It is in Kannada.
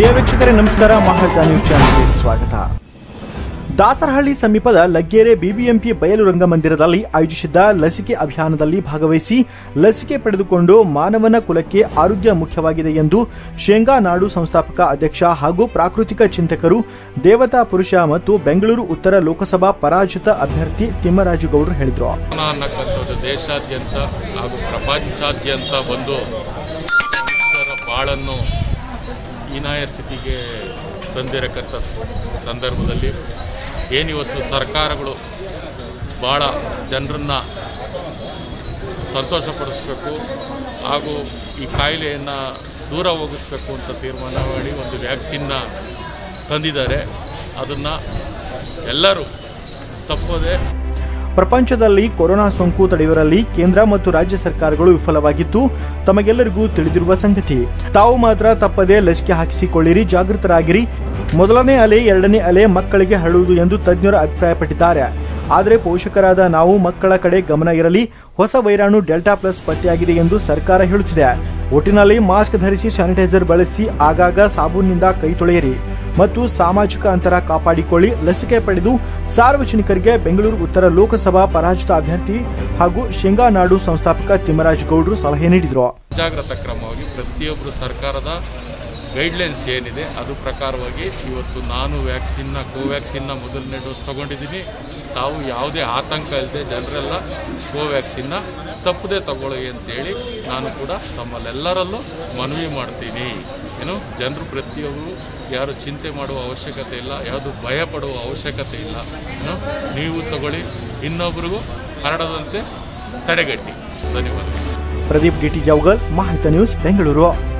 ಪ್ರಿಯ ವೀಕ್ಷಕರೇ ನಮಸ್ಕಾರ ಮಹಾಜ ನ್ಯೂಸ್ ಚಾನೆಲ್ಗೆ ಸ್ವಾಗತ ದಾಸರಹಳ್ಳಿ ಸಮೀಪದ ಲಗ್ಗೆರೆ ಬಿಬಿಎಂಪಿ ಬಯಲು ರಂಗಮಂದಿರದಲ್ಲಿ ಆಯೋಜಿಸಿದ್ದ ಲಸಿಕೆ ಅಭಿಯಾನದಲ್ಲಿ ಭಾಗವಹಿಸಿ ಲಸಿಕೆ ಪಡೆದುಕೊಂಡು ಮಾನವನ ಕುಲಕ್ಕೆ ಆರೋಗ್ಯ ಮುಖ್ಯವಾಗಿದೆ ಎಂದು ಶೇಂಗಾ ನಾಡು ಸಂಸ್ಥಾಪಕ ಅಧ್ಯಕ್ಷ ಹಾಗೂ ಪ್ರಾಕೃತಿಕ ಚಿಂತಕರು ದೇವತಾ ಪುರುಷ ಮತ್ತು ಬೆಂಗಳೂರು ಉತ್ತರ ಲೋಕಸಭಾ ಪರಾಜಿತ ಅಭ್ಯರ್ಥಿ ತಿಮ್ಮರಾಜುಗೌಡರು ಹೇಳಿದರು ಕೊರೋನಾ ಅನ್ನಕ್ಕಂಥದ್ದು ದೇಶಾದ್ಯಂತ ಹಾಗೂ ಪ್ರಪಂಚಾದ್ಯಂತ ಬಂದು ಮನುಷ್ಯರ ಬಾಳನ್ನು ಹೀನಾಯ ಸ್ಥಿತಿಗೆ ತಂದಿರಕ್ಕಂಥ ಸಂದರ್ಭದಲ್ಲಿ ಏನಿವತ್ತು ಸರ್ಕಾರಗಳು ಭಾಳ ಜನರನ್ನು ಸಂತೋಷಪಡಿಸ್ಬೇಕು ಹಾಗೂ ಈ ಕಾಯಿಲೆಯನ್ನು ದೂರ ಹೋಗಿಸ್ಬೇಕು ಅಂತ ತೀರ್ಮಾನ ಮಾಡಿ ಒಂದು ವ್ಯಾಕ್ಸಿನ್ನ ತಂದಿದ್ದಾರೆ ಅದನ್ನು ಎಲ್ಲರೂ ತಪ್ಪದೆ ಪ್ರಪಂಚದಲ್ಲಿ ಕೊರೋನಾ ಸೋಂಕು ತಡೆಯುವರಲ್ಲಿ ಕೇಂದ್ರ ಮತ್ತು ರಾಜ್ಯ ಸರ್ಕಾರಗಳು ವಿಫಲವಾಗಿದ್ದು ತಮಗೆಲ್ಲರಿಗೂ ತಿಳಿದಿರುವ ಸಂಗತಿ ತಾವು ಮಾತ್ರ ತಪ್ಪದೆ ಲಸಿಕೆ ಹಾಕಿಸಿಕೊಳ್ಳಿರಿ ಜಾಗೃತರಾಗಿರಿ ಮೊದಲನೇ ಅಲೆ ಎರಡನೇ ಅಲೆ ಮಕ್ಕಳಿಗೆ ಹರಡುವುದು ಎಂದು ತಜ್ಞರು ಅಭಿಪ್ರಾಯಪಟ್ಟಿದ್ದಾರೆ ಆದರೆ ಪೋಷಕರಾದ ನಾವು ಮಕ್ಕಳ ಕಡೆ ಗಮನ ಇರಲಿ ಹೊಸ ವೈರಾಣು ಡೆಲ್ಟಾ ಪ್ಲಸ್ ಪತ್ತೆಯಾಗಿದೆ ಎಂದು ಸರ್ಕಾರ ಹೇಳುತ್ತಿದೆ ಒಟ್ಟಿನಲ್ಲಿ ಮಾಸ್ಕ್ ಧರಿಸಿ ಸ್ಯಾನಿಟೈಸರ್ ಬಳಸಿ ಆಗಾಗ ಸಾಬೂನಿನಿಂದ ಕೈ ತೊಳೆಯಿರಿ ಮತ್ತು ಸಾಮಾಜಿಕ ಅಂತರ ಕಾಪಾಡಿಕೊಳ್ಳಿ ಲಸಿಕೆ ಪಡೆದು ಸಾರ್ವಜನಿಕರಿಗೆ ಬೆಂಗಳೂರು ಉತ್ತರ ಲೋಕಸಭಾ ಪರಾಜಿತ ಅಭ್ಯರ್ಥಿ ಹಾಗೂ ಶೇಂಗಾ ನಾಡು ಸಂಸ್ಥಾಪಕ ತಿಮ್ಮರಾಜ್ ಗೌಡ್ರು ಸಲಹೆ ನೀಡಿದರು ಜಾಗ್ರತಾ ಕ್ರಮವಾಗಿ ಪ್ರತಿಯೊಬ್ಬರು ಸರ್ಕಾರದ ಗೈಡ್ಲೈನ್ಸ್ ಏನಿದೆ ಅದು ಪ್ರಕಾರವಾಗಿ ಇವತ್ತು ನಾನು ವ್ಯಾಕ್ಸಿನ್ನ ಕೋವ್ಯಾಕ್ಸಿನ್ನ ಮೊದಲನೇ ಡೋಸ್ ತೊಗೊಂಡಿದ್ದೀನಿ ತಾವು ಯಾವುದೇ ಆತಂಕ ಇಲ್ಲದೆ ಜನರೆಲ್ಲ ಕೋವ್ಯಾಕ್ಸಿನ್ನ ತಪ್ಪದೆ ತಗೊಳ್ಳಿ ಅಂತೇಳಿ ನಾನು ಕೂಡ ತಮ್ಮಲ್ಲೆಲ್ಲರಲ್ಲೂ ಮನವಿ ಮಾಡ್ತೀನಿ ಏನು ಜನರು ಪ್ರತಿಯೊಬ್ಬರು ಯಾರು ಚಿಂತೆ ಮಾಡುವ ಅವಶ್ಯಕತೆ ಇಲ್ಲ ಯಾವುದು ಭಯ ಪಡುವ ಅವಶ್ಯಕತೆ ಇಲ್ಲ ಏನು ನೀವು ತಗೊಳ್ಳಿ ಇನ್ನೊಬ್ರಿಗೂ ಹರಡದಂತೆ ತಡೆಗಟ್ಟಿ ಧನ್ಯವಾದ ಪ್ರದೀಪ್ ಡಿಟಿ ಜೌಗಲ್ ಮಾಹಿತ ನ್ಯೂಸ್ ಬೆಂಗಳೂರು